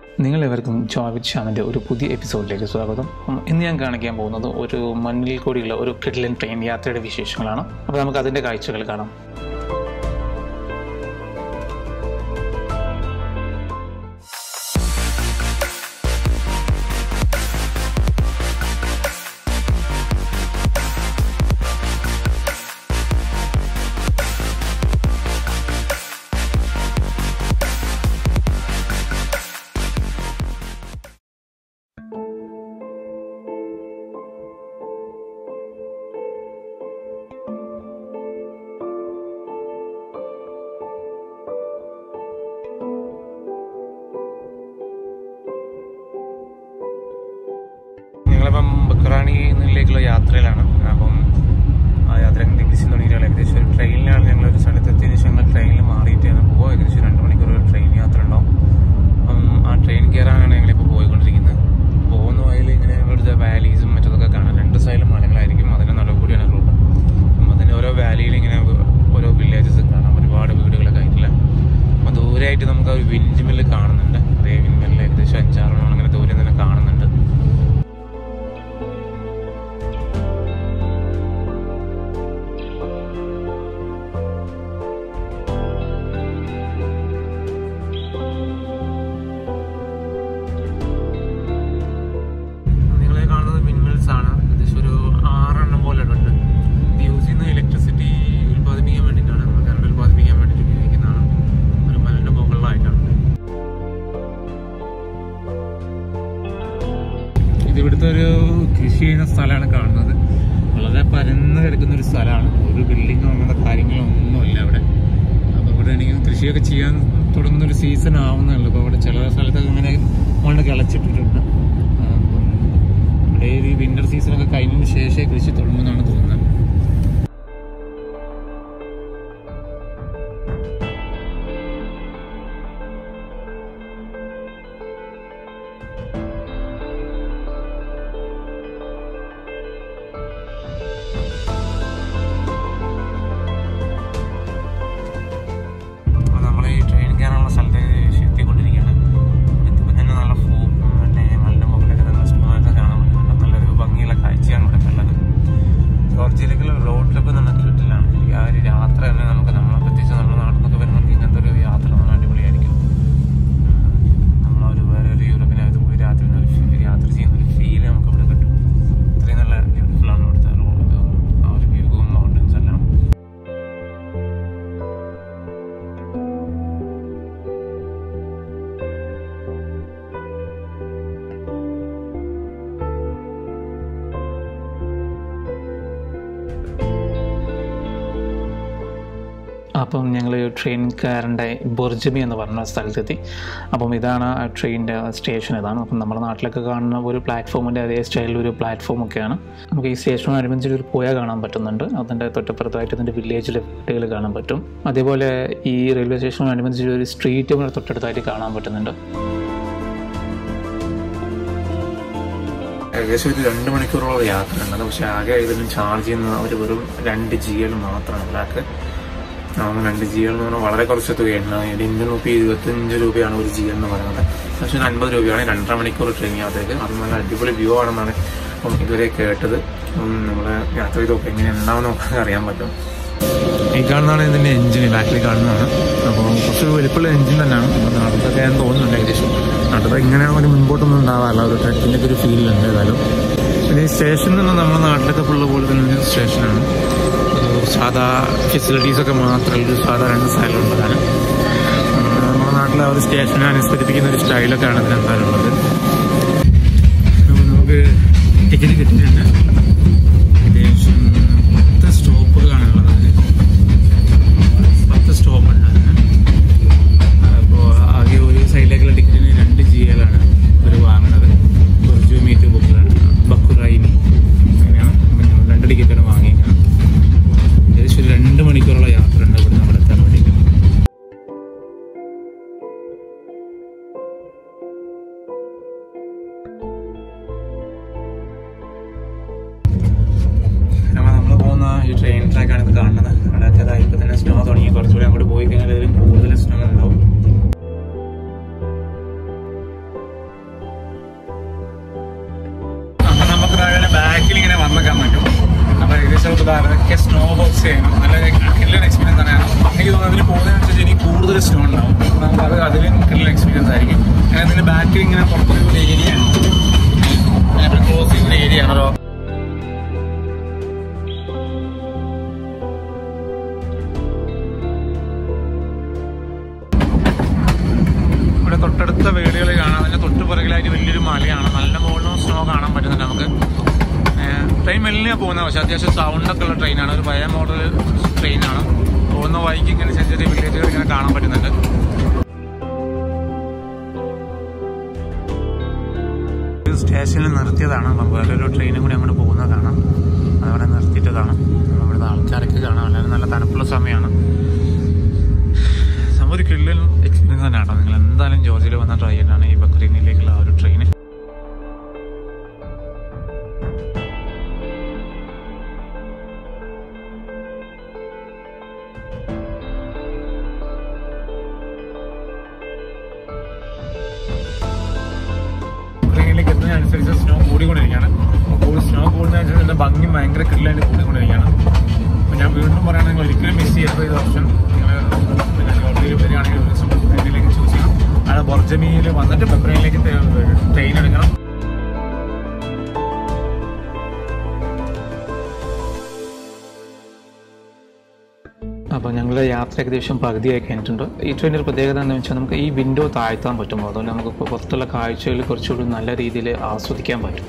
നിങ്ങളെവർക്കും ജോവിത് ഷാമിൻ്റെ ഒരു പുതിയ എപ്പിസോഡിലേക്ക് സ്വാഗതം ഉം, ഇന്ന് ഞാൻ കാണിക്കാൻ പോകുന്നത് ഒരു മണ്ണിൽ കൂടിയുള്ള ഒരു കിഡ്ലൻ ട്രെയിൻ യാത്രയുടെ വിശേഷങ്ങളാണ് അപ്പോൾ നമുക്ക് അതിൻ്റെ കാഴ്ചകൾ കാണാം ഞങ്ങളിപ്പം ബക്രാണിയിലേക്കുള്ള യാത്രയിലാണ് അപ്പം ആ യാത്ര തിരിച്ചു തുടങ്ങിയിട്ടാണ് ഏകദേശം ഒരു ട്രെയിനിലാണ് ഞങ്ങൾ ഒരു സ്ഥലത്തെത്തിയതിനു ശേഷം ഞങ്ങൾ ട്രെയിനിൽ മാറിയിട്ടാണ് പോകുക ഏകദേശം രണ്ട് മണിക്കൂർ ഒരു ട്രെയിൻ യാത്ര ഉണ്ടാവും അപ്പം ആ ട്രെയിൻ കയറാനാണ് ഞങ്ങളിപ്പോൾ പോയിക്കൊണ്ടിരിക്കുന്നത് പോകുന്ന വഴിയിൽ ഇങ്ങനെ ഇവിടുത്തെ വാലീസും മറ്റതൊക്കെ കാണാം രണ്ട് സൈഡിലും മലകളായിരിക്കും അതിന് നടുവ് കൂടിയാണ് റൂട്ട് അപ്പം അതിന് ഓരോ വാലിയിൽ ഇങ്ങനെ ഓരോ വില്ലേജസ് കാണാം ഒരുപാട് വീടുകളൊക്കെ ആയിട്ടില്ല അപ്പം ദൂരെയായിട്ട് നമുക്ക് ആ ഒരു വിൻഡ് മില്ല് കാണുന്നുണ്ട് അതേ വിൻഡ് മില്ല് ഏകദേശം അഞ്ചാറെണ്ണം അങ്ങനെ ദൂരെ തന്നെ കാണുന്നുണ്ട് നിങ്ങളെ കാണുന്നത് വിൻമിൽസ് ആണ് ഏകദേശം ഒരു ആറെണ്ണം പോലെ ഉണ്ട് ഇത് യൂസ് ചെയ്യുന്ന ഇലക്ട്രിസിറ്റി ഉൽപ്പാദിപ്പിക്കാൻ വേണ്ടിയിട്ടാണ് നമ്മൾ കറണ്ട് ഉൽപ്പാദിപ്പിക്കാൻ വേണ്ടിയിട്ട് ഉപയോഗിക്കുന്നതാണ് ഒരു മലന്റെ മുകളിലായിട്ടാണ് ഇത് ഇവിടുത്തെ ഒരു കൃഷി ചെയ്യുന്ന സ്ഥലമാണ് കാണുന്നത് വളരെ പരന്ന് കിടക്കുന്ന ഒരു സ്ഥലമാണ് ഒരു ബിൽഡിങ്ങോ അങ്ങനത്തെ കാര്യങ്ങളോ ഒന്നുമില്ല അവിടെ അപ്പോൾ ഇവിടെ എനിക്ക് കൃഷിയൊക്കെ ചെയ്യാൻ തുടങ്ങുന്ന ഒരു സീസൺ ആവുന്നുള്ളൂ അപ്പോൾ ഇവിടെ ചില സ്ഥലത്തൊക്കെ ഇങ്ങനെ മണ്ണ് കിളച്ചിട്ടിട്ടുണ്ട് ആ, അപ്പം ഇവിടെ ഈ വിന്റർ സീസണൊക്കെ കഴിഞ്ഞതിന് ശേഷമേ കൃഷി തുടങ്ങുമെന്നാണ് തോന്നുന്നത് അപ്പോൾ നമ്മൾ ഈ ട്രെയിൻ കയറാനുള്ള സ്ഥലത്തേക്ക് എത്തിക്കൊണ്ടിരിക്കുകയാണ് എത്തിയപ്പോൾ തന്നെ നല്ല ഫോക്കും മറ്റേ മലിൻ്റെ മുകളിലൊക്കെ നല്ല സ്മാരകം കാണാൻ പറ്റുന്നുണ്ട് നല്ലൊരു ഭംഗിയുള്ള കാഴ്ചയാണ് ഇവിടെ ഉള്ളത് ജോർജിയയിലേക്കുള്ള റോഡ് ട്രിപ്പ് തന്നെ കിട്ടില്ലാണ് ശരിക്കും ആ ഒരു യാത്ര തന്നെ നമുക്ക് നമ്മളെ പ്രത്യേകിച്ച് നമ്മുടെ നാട്ടിൽ നിന്നൊക്കെ വരുമ്പോൾ ഇങ്ങനത്തെ ഒരു യാത്ര നമ്മൾ അടിപൊളിയായിരിക്കും നമ്മൾ ഒരു വേറെ ഒരു യൂറോപ്പിനകത്ത് പോയി രാത്രി ഒരു യാത്ര ചെയ്യുന്ന ഒരു ഫീൽ നമുക്ക് ഇവിടെ കിട്ടും ഇത്രയും നല്ല ബ്യൂട്ടിഫുൾ ആണ് ഇവിടുത്തെ റോഡ് ആ ഒരു വ്യൂവും മൗണ്ടൻസ് എല്ലാം അപ്പം ഞങ്ങൾ ട്രെയിൻ കയറേണ്ട ബുർജമി എന്ന് പറഞ്ഞ സ്ഥലത്തെത്തി അപ്പം ഇതാണ് ആ ട്രെയിനിൻ്റെ സ്റ്റേഷൻ ഇതാണ് അപ്പം നമ്മുടെ നാട്ടിലൊക്കെ കാണുന്ന ഒരു പ്ലാറ്റ്ഫോമിൻ്റെ അതേ സ്റ്റൈലിൽ ഒരു പ്ലാറ്റ്ഫോം ഒക്കെയാണ് നമുക്ക് ഈ സ്റ്റേഷനോടനുബന്ധിച്ച് ഒരു പുഴ കാണാൻ പറ്റുന്നുണ്ട് അതിൻ്റെ തൊട്ടപ്പുറത്തായിട്ട് ഇതിൻ്റെ വില്ലേജിലെ വീടുകൾ കാണാൻ പറ്റും അതേപോലെ ഈ റെയിൽവേ സ്റ്റേഷനോടനുബന്ധിച്ച് ഒരു സ്ട്രീറ്റ് കൂടെ തൊട്ടടുത്തായിട്ട് കാണാൻ പറ്റുന്നുണ്ട് ഏകദേശം ഒരു രണ്ട് മണിക്കൂറോളം യാത്രയുണ്ട് പക്ഷെ ആകെ ഇതിന് ചാർജ് ചെയ്യുന്ന ഒരു വെറും രണ്ട് ജി എൽ മാത്രമാണ് ബ്ലാക്ക് നമുക്ക് രണ്ട് ജി എൽ എന്ന് പറഞ്ഞാൽ വളരെ കുറച്ച് തുകയാണ് ഒരു ഇന്ത്യൻ റുപ്പി ഇരുപത്തഞ്ച് രൂപയാണ് ഒരു ജി എൽ എന്ന് പറയുന്നത് പക്ഷെ ഒരു അൻപത് രൂപയാണ് രണ്ടര മണിക്കൂർ ട്രെയിൻ യാത്രയ്ക്ക് അത് നല്ല അടിപൊളി വ്യൂ ആണെന്നാണ് അപ്പം ഇതുവരെ കേട്ടത് അപ്പം നമ്മളെ യാത്ര ചെയ്തൊക്കെ എങ്ങനെ ഉണ്ടാവും നമുക്ക് അറിയാൻ പറ്റും ഈ കാണുന്നതാണ് ഇതിന്റെ എഞ്ചിൻ ബാക്കിൽ കാണുന്നതാണ് അപ്പോൾ കുറച്ച് വലിപ്പമുള്ള എഞ്ചിൻ തന്നെയാണ് അപ്പോൾ നാട്ടിലൊക്കെ ഞാൻ തോന്നുന്നുണ്ട് ഏകദേശം നാട്ടിൽ ഇങ്ങനെ ഒരു മുൻപോട്ടൊന്നും ഉണ്ടാവാറില്ല ഒരു ട്രക്കിൻ്റെ ഒക്കെ ഒരു ഫീലുണ്ട് ഏതായാലും പിന്നെ ഈ സ്റ്റേഷൻ നിന്ന് നമ്മുടെ നാട്ടിലൊക്കെ ഉള്ള പോലെ തന്നെ ഒരു സ്റ്റേഷനാണ് ഒരു സാധാ ഫെസിലിറ്റീസ് ഒക്കെ മാത്രമല്ല ഒരു സാധാ രണ്ട് സ്റ്റൈലുള്ളതാണ് നമ്മുടെ നാട്ടിലെ ആ ഒരു സ്റ്റേഷനെ അനുസ്മരിപ്പിക്കുന്ന ഒരു സ്റ്റൈലൊക്കെയാണ് ഇതിന് എന്തായാലും ഉള്ളത് അപ്പോൾ നമുക്ക് ടിക്കറ്റ് കിട്ടിയിട്ടുണ്ട് ഏകദേശം പത്ത് സ്റ്റോപ്പുകളാണ് ഉള്ളത് അതിന്. പത്ത് സ്റ്റോപ്പ് ഉണ്ട് അതിന് അപ്പോൾ ആകെ ഒരു സൈഡിലേക്കുള്ള ടിക്കറ്റിന് രണ്ട് ജി എല്ലാണ് ഇവർ വാങ്ങുന്നത് കുറച്ച് മീറ്റ് ബുക്കിലാണ് ബക്കുറൈനി അങ്ങനെയാണ് അപ്പം ഞങ്ങൾ രണ്ട് ടിക്കറ്റാണ് വാങ്ങിയിരിക്കുന്നത് ഏകദേശം ഒരു രണ്ട് മണിക്കൂറുള്ള യാത്ര ഉണ്ട് ഇവിടെ നമ്മുടെ എത്താൻ വേണ്ടിയിട്ട് നമ്മൾ നമ്മൾ പോകുന്ന ഈ ട്രെയിൻ ട്രാക്കാണ് ഇത് കാണുന്നത് അവിടെയൊക്കെ ഇതാ ഇപ്പൊ തന്നെ സ്നോ തുടങ്ങി കുറച്ചുകൂടി അങ്ങോട്ട് പോയി കഴിഞ്ഞാൽ ഇതിലും കൂടുതൽ സ്നോ ഉണ്ടാവും കൂടുതൽ സ്നോ ഉണ്ടാവും അപ്പോൾ നമുക്ക് അത് അതിലും കിട്ടുന്ന എക്സ്പീരിയൻസ് ആയിരിക്കും അങ്ങനെ ഇതിന്റെ ബാക്കിൽ ഇങ്ങനെ പുറത്തൊരു ഏരിയ ആണ് അങ്ങനെ ക്ലോസ് ചെയ്യുന്ന ഏരിയ ആണ് ഒരു ഇവിടെ തൊട്ടടുത്ത വീടുകൾ കാണാം അതിന്റെ തൊട്ട് പുറകിലായിട്ട് വലിയൊരു മലയാണ് നല്ല മുകളിലും സ്നോ കാണാൻ പറ്റുന്നുണ്ട് നമുക്ക് ട്രെയിൻ മെല്ലിനാ പോകുന്നത് പക്ഷെ അത്യാവശ്യം സൗണ്ടൊക്കെ ഉള്ള ട്രെയിനാണ് ഒരു പഴയ മോഡൽ ട്രെയിനാണ് പോകുന്ന വഴിക്ക് ഇങ്ങനെ ചെറിയ ചെറിയ വില്ലേജുകൾ ഇങ്ങനെ കാണാൻ പറ്റുന്നുണ്ട് ഒരു സ്റ്റേഷനിൽ നിർത്തിയതാണ് അപ്പം വേറൊരു ട്രെയിനും കൂടി അങ്ങോട്ട് പോകുന്നത് കാണാം അതവിടെ നിർത്തിയിട്ടതാണ് ഇവിടുത്തെ ആൾക്കാരൊക്കെ കാണാം എല്ലാവരും നല്ല തണുപ്പുള്ള സമയമാണ് സംഭവം ഒരു കിള്ളൽ എക്സ്പീരിയൻസ് തന്നെയാണ് കേട്ടോ നിങ്ങൾ എന്തായാലും ജോർജിയിൽ വന്ന ട്രൈ ചെയ്യണം ഈ ബക്രീനിലേക്കുള്ള ആ ഒരു ട്രെയിൻ ബക്രീനിലേക്ക് എത്തുന്നതിനനുസരിച്ച് സ്നോ കൂടിക്കൊണ്ടിരിക്കുകയാണ് അപ്പോൾ സ്നോ കൂടുന്നതനുസരിച്ച് എൻ്റെ ഭംഗി ഭയങ്കര കിള്ളായിട്ട് കൂടിക്കൊണ്ടിരിക്കുകയാണ് അപ്പോൾ ഞാൻ വീണ്ടും പറയുകയാണെങ്കിൽ ഒരിക്കലും മിസ് ചെയ്യരുത് ഈ ഓപ്ഷൻ നിങ്ങൾ പിന്നെ ജോർജിയിൽ വരികയാണെങ്കിൽ ഒരു ദിവസം ബക്രീനിലേക്ക് ചൂസ് ചെയ്യണം അവിടെ ബൊർജമിയിൽ വന്നിട്ട് ബക്രീനിലേക്ക് ട്രെയിൻ എടുക്കണം അപ്പോൾ ഞങ്ങളുടെ യാത്ര ഏകദേശം പകുതിയായി കഴിഞ്ഞിട്ടുണ്ട് ഈ ട്രെയിനിൻ്റെ ഒരു പ്രത്യേകത എന്ന് വെച്ചാൽ നമുക്ക് ഈ വിൻഡോ താഴ്ത്താൻ പറ്റും അതുകൊണ്ട് നമുക്ക് ഇപ്പോൾ പുറത്തുള്ള കാഴ്ചകൾ കുറച്ചുകൂടി നല്ല രീതിയിൽ ആസ്വദിക്കാൻ പറ്റും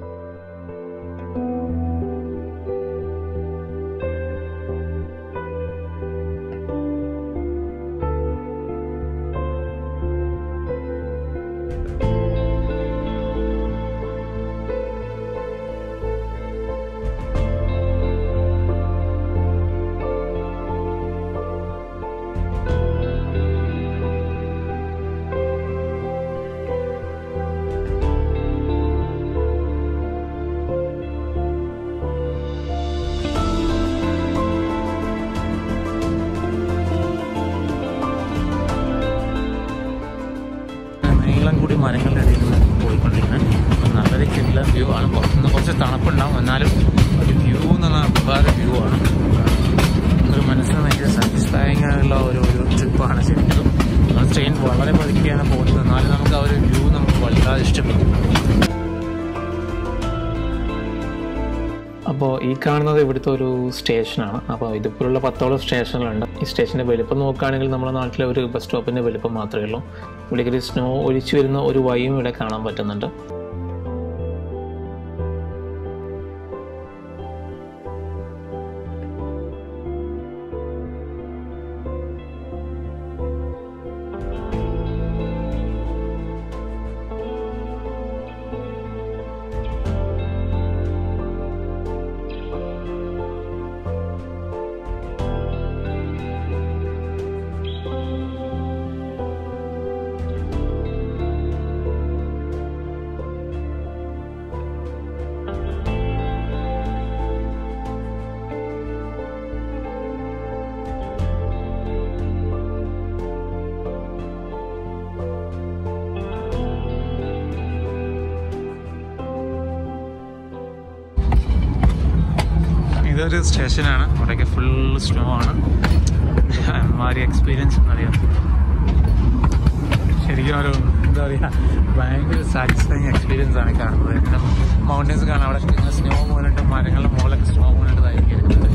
നീളം കൂടി മരങ്ങളുടെ ഇടയിൽ നിന്ന് പോയിക്കൊണ്ടിരിക്കുന്നത് അപ്പം നല്ലൊരു കില്ല വ്യൂ ആണ് പുറത്തുനിന്ന് കുറച്ച് തണുപ്പുണ്ടാവും എന്നാലും ഒരു വ്യൂ എന്ന് പറഞ്ഞാൽ വേറെ വ്യൂ ആണ് ഒരു മനസ്സിന് ഭയങ്കര സാറ്റിസ്ഫൈങ് ആയുള്ള ഒരു ഒരു ട്രിപ്പാണ് ശരിക്കും നമ്മൾ ട്രെയിൻ വളരെ പതുക്കെയാണ് പോകുന്നത് എന്നാലും നമുക്ക് ആ ഒരു വ്യൂ നമുക്ക് വല്ലാതെ ഇഷ്ടപ്പെടും അപ്പോൾ ഈ കാണുന്നത് ഇവിടുത്തെ ഒരു സ്റ്റേഷനാണ് അപ്പോൾ ഇതുപോലുള്ള പത്തോളം സ്റ്റേഷനുകളുണ്ട് ഈ സ്റ്റേഷൻ്റെ വലുപ്പം നോക്കുകയാണെങ്കിൽ നമ്മുടെ നാട്ടിലെ ഒരു ബസ് സ്റ്റോപ്പിൻ്റെ വലുപ്പം മാത്രമേ ഉള്ളൂ ഇവിടേക്ക് ഒരു സ്നോ ഒലിച്ചു വരുന്ന ഒരു വഴിയും ഇവിടെ കാണാൻ പറ്റുന്നുണ്ട് ഇതൊരു സ്റ്റേഷനാണ് അവിടെയൊക്കെ ഫുൾ സ്നോ ആണ് മാറി എക്സ്പീരിയൻസ് എന്നറിയാം ശരിക്കും ഒരു എന്താ പറയുക ഭയങ്കര സാറ്റിസ്ഫൈങ് എക്സ്പീരിയൻസ് ആണ് കാണുന്നത് പിന്നെ മൗണ്ടൻസ് കാണാം അവിടെ സ്നോ പോകുന്നുണ്ട് മരങ്ങളുടെ മുകളിലൊക്കെ സ്നോ പോകുന്നുണ്ടായിരിക്കും ഇരിക്കുന്നത്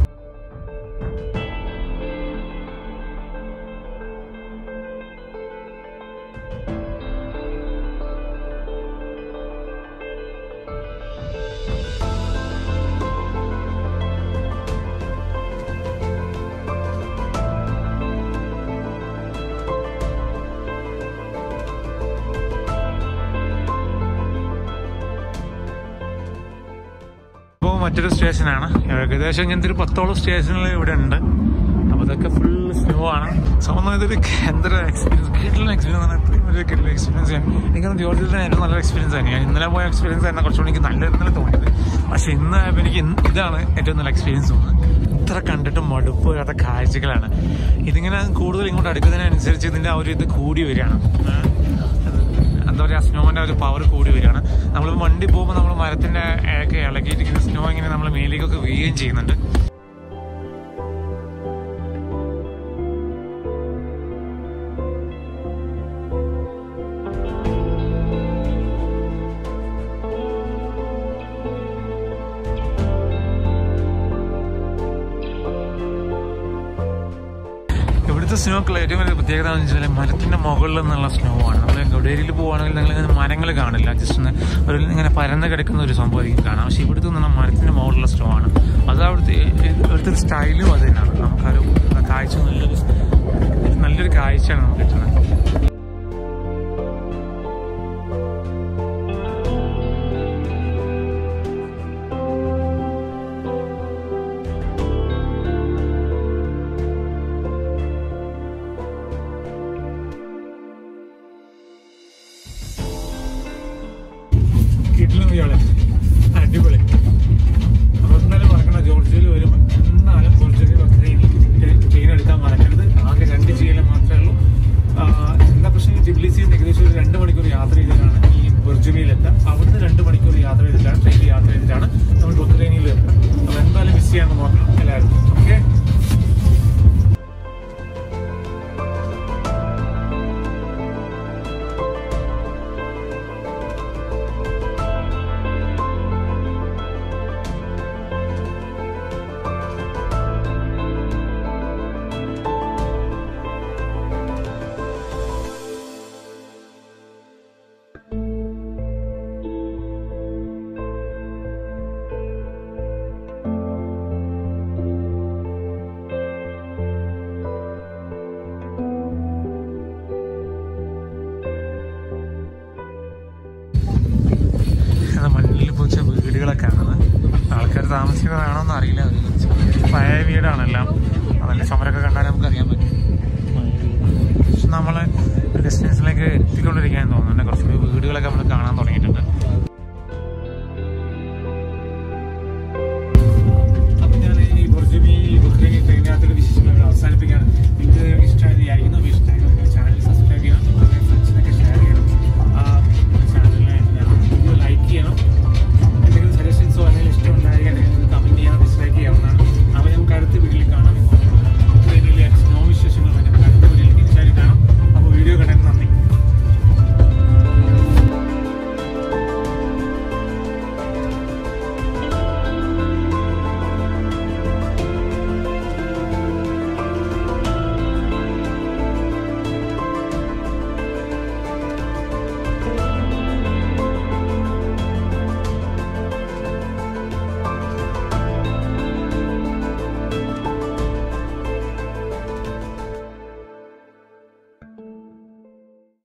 ഇപ്പോൾ മറ്റൊരു സ്റ്റേഷനാണ് ഏകദേശം ഇങ്ങനത്തെ ഒരു പത്തോളം സ്റ്റേഷനുകൾ ഇവിടെ ഉണ്ട് അപ്പോൾ ഇതൊക്കെ ഫുൾ സ്നോ ആണ് സോ ഒന്നും ഇതൊരു എന്തൊരു എക്സ്പീരിയൻസ് കിട്ടുന്ന എക്സ്പീരിയൻസ് ആണ് ഇത്രയും ഒരു കിട്ടുന്ന എക്സ്പീരിയൻസ് ആണ് എനിക്കൊന്ന് ജോർജിൽ തന്നെ ഏറ്റവും നല്ല എക്സ്പീരിയൻസ് ആണ് ഞാൻ ഇന്നലെ പോയ എക്സ്പീരിയൻസ് തന്നെ കുറച്ചുകൂടി എനിക്ക് നല്ല ഇന്നലെ തോന്നിയത് പക്ഷേ ഇന്ന് ആയപ്പോൾ എനിക്ക് ഇന്ന് ഇതാണ് ഏറ്റവും നല്ല എക്സ്പീരിയൻസ് തോന്നുന്നത് ഇത്ര കണ്ടിട്ട് മടുപ്പ് വരാത്ത കാഴ്ചകളാണ് ഇതിങ്ങനെ കൂടുതൽ ഇങ്ങോട്ട് അടുക്കുന്നതിനനുസരിച്ച് ഇതിൻ്റെ ആ ഒരു ഇത് കൂടി വരികയാണ് ഏഹ് എന്താ പറയുക സ്നോവിൻ്റെ ഒരു പവർ കൂടി വരികയാണ് നമ്മൾ വണ്ടി പോകുമ്പോൾ നമ്മൾ മരത്തിൻ്റെ ഒക്കെ ഇളകിയിരിക്കുന്ന സ്നോ ഇങ്ങനെ നമ്മൾ മേലേക്കൊക്കെ വീഴുകയും ചെയ്യുന്നുണ്ട് സ്നോക്കുള്ള ഏറ്റവും വലിയ പ്രത്യേകത എന്ന് വെച്ചാൽ മരത്തിന്റെ മുകളിൽ നിന്നുള്ള സ്നോ ആണ് നമ്മൾ ഗുഡേരിയിൽ പോവുകയാണെങ്കിൽ നിങ്ങൾ ഇങ്ങനെ മരങ്ങൾ കാണില്ല ജസ്റ്റ് ഒന്ന് ഒരു ഇങ്ങനെ പരന്ന് കിടക്കുന്ന ഒരു സംഭവമായിരിക്കും കാണാം പക്ഷെ ഇവിടുത്തെ നിന്നുള്ള മരത്തിന്റെ മുകളിലുള്ള സ്നോ ആണ് അത് അവിടുത്തെ ഇവിടുത്തെ ഒരു സ്റ്റൈലും അത് തന്നെയാണ് നമുക്കൊരു കാഴ്ച നല്ലൊരു നല്ലൊരു കാഴ്ചയാണ് നമുക്ക് കിട്ടുന്നത് കിട്ടിലും ഇയാളെ അടിപൊളി അപ്പൊ എന്തായാലും മറക്കണ്ട ജോർജിയയിൽ വരും എന്നാലും ജോർജിയയിൽ ട്രെയിൻ എടുക്കാൻ മറക്കരുത് ആകെ രണ്ട് ജിയിലെ മാത്രമേ ഉള്ളൂ ആ, എന്താ പ്രശ്നം ടിബ്ലിസിയിൽ നിന്ന് ഏകദേശം ഒരു രണ്ട് മണിക്കൂർ യാത്ര ചെയ്തിട്ടാണ് ഈ ബുർജുമിയിലെത്തുക അവിടുന്ന് രണ്ട് മണിക്കൂർ യാത്ര ചെയ്തിട്ടാണ് ട്രെയിനിൽ യാത്ര ചെയ്തിട്ടാണ് നമ്മൾ ബുദ്രേനിയിൽ എത്തുക അപ്പൊ എന്തായാലും മിസ് ചെയ്യാൻ നോക്കണം എല്ലാവരും ഓക്കെ അത് മണ്ണിൽ പൊച്ച വീടുകളൊക്കെയാണത് ആൾക്കാർ താമസിക്കുന്നതാണോന്ന് അറിയില്ല ഒരു ചെറിയ പഴയ വീടാണെല്ലാം അതല്ലേ സമരമൊക്കെ കണ്ടാൽ നമുക്ക് അറിയാൻ പറ്റും പക്ഷെ നമ്മളെ ഒരു ഡെസ്റ്റിനേഷനിലേക്ക് എത്തിക്കൊണ്ടിരിക്കാൻ തോന്നുന്നുണ്ട് കുറച്ചുകൂടി വീടുകളൊക്കെ നമ്മൾ കാണാൻ തുടങ്ങിയിട്ടുണ്ട്